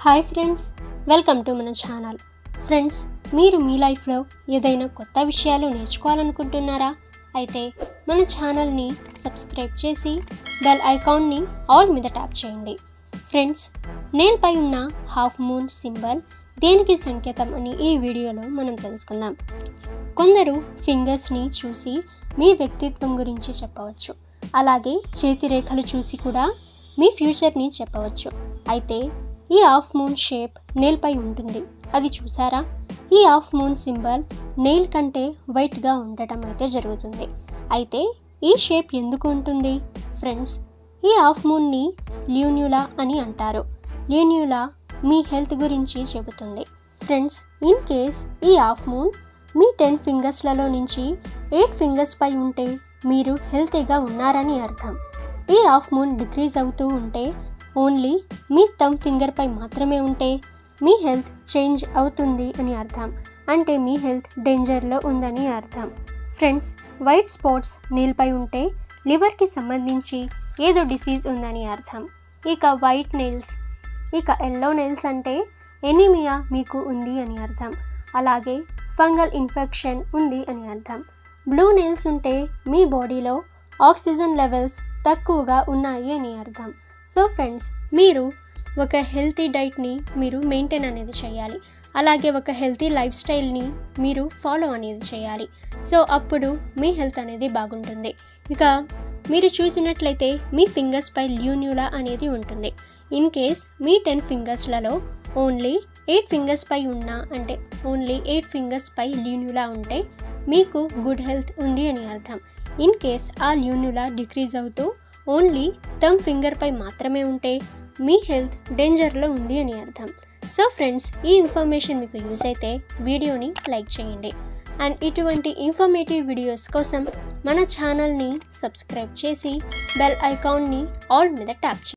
hi friends welcome to మన channel friends మీరు మీ లైఫ్లో ఏదైనా కొత్త విషయాలు నేర్చుకోవాలనుకుంటున్నారా అయితే మన ఛానల్ని సబ్స్క్రైబ్ చేసి బెల్ ఐకాన్ని ఆల్ మీద ట్యాప్ చేయండి ఫ్రెండ్స్ నేల్పై ఉన్న హాఫ్ మూన్ సింబల్ దేనికి సంకేతం అని ఈ వీడియోలో మనం తెలుసుకుందాం కొందరు ఫింగర్స్ని చూసి మీ వ్యక్తిత్వం గురించి చెప్పవచ్చు అలాగే చేతి రేఖలు చూసి కూడా మీ ఫ్యూచర్ని చెప్పవచ్చు అయితే ఈ హాఫ్ మూన్ షేప్ నెయిల్పై ఉంటుంది అది చూసారా ఈ హాఫ్ మూన్ సింబల్ నెయిల్ కంటే వైట్గా ఉండటం అయితే జరుగుతుంది అయితే ఈ షేప్ ఎందుకు ఉంటుంది ఫ్రెండ్స్ ఈ హాఫ్ మూన్ని ల్యూన్యులా అని అంటారు ల్యూన్యులా మీ హెల్త్ గురించి చెబుతుంది ఫ్రెండ్స్ ఇన్ కేస్ ఈ హాఫ్ మూన్ మీ టెన్ ఫింగర్స్లలో నుంచి ఎయిట్ ఫింగర్స్ పై ఉంటే మీరు హెల్తీగా ఉన్నారని అర్థం ఈ హాఫ్ మూన్ డిక్రీజ్ అవుతూ ఉంటే ఓన్లీ మీ థమ్ ఫింగర్ పై మాత్రమే ఉంటే మీ హెల్త్ చేంజ్ అవుతుంది అని అర్థం అంటే మీ హెల్త్ డేంజర్లో ఉందని అర్థం ఫ్రెండ్స్ వైట్ స్పాట్స్ నీళ్ళపై ఉంటే లివర్కి సంబంధించి ఏదో డిసీజ్ ఉందని అర్థం ఇక వైట్ నెయిల్స్ ఇక ఎల్లో నెయిల్స్ అంటే ఎనీమియా మీకు ఉంది అని అర్థం అలాగే ఫంగల్ ఇన్ఫెక్షన్ ఉంది అని అర్థం బ్లూ నెయిల్స్ ఉంటే మీ బాడీలో ఆక్సిజన్ లెవెల్స్ తక్కువగా ఉన్నాయి అని అర్థం సో ఫ్రెండ్స్ మీరు ఒక హెల్తీ డైట్ని మీరు మెయింటైన్ అనేది చేయాలి అలాగే ఒక హెల్తీ లైఫ్ స్టైల్ని మీరు ఫాలో అనేది చేయాలి సో అప్పుడు మీ హెల్త్ అనేది బాగుంటుంది ఇక మీరు చూసినట్లయితే మీ ఫింగర్స్ పై ల్యూన్యులా అనేది ఉంటుంది ఇన్ కేస్ మీ టెన్ ఫింగర్స్లలో ఓన్లీ ఎయిట్ ఫింగర్స్ పై ఉన్న అంటే ఓన్లీ ఎయిట్ ఫింగర్స్ పై ల్యూన్యులా ఉంటే మీకు గుడ్ హెల్త్ ఉంది అని అర్థం ఇన్ కేస్ ఆ ల్యూన్యులా డిక్రీజ్ అవుతూ ఓన్లీ థమ్ ఫింగర్ పై మాత్రమే ఉంటే మీ హెల్త్ డేంజర్లో ఉంది అని అర్థం సో ఫ్రెండ్స్ ఈ ఇన్ఫర్మేషన్ మీకు యూజ్ అయితే వీడియోని లైక్ చేయండి అండ్ ఇటువంటి ఇన్ఫర్మేటివ్ వీడియోస్ కోసం మన ఛానల్ని సబ్స్క్రైబ్ చేసి బెల్ ఐకాన్ని ఆల్ మీద ట్యాప్ చేయండి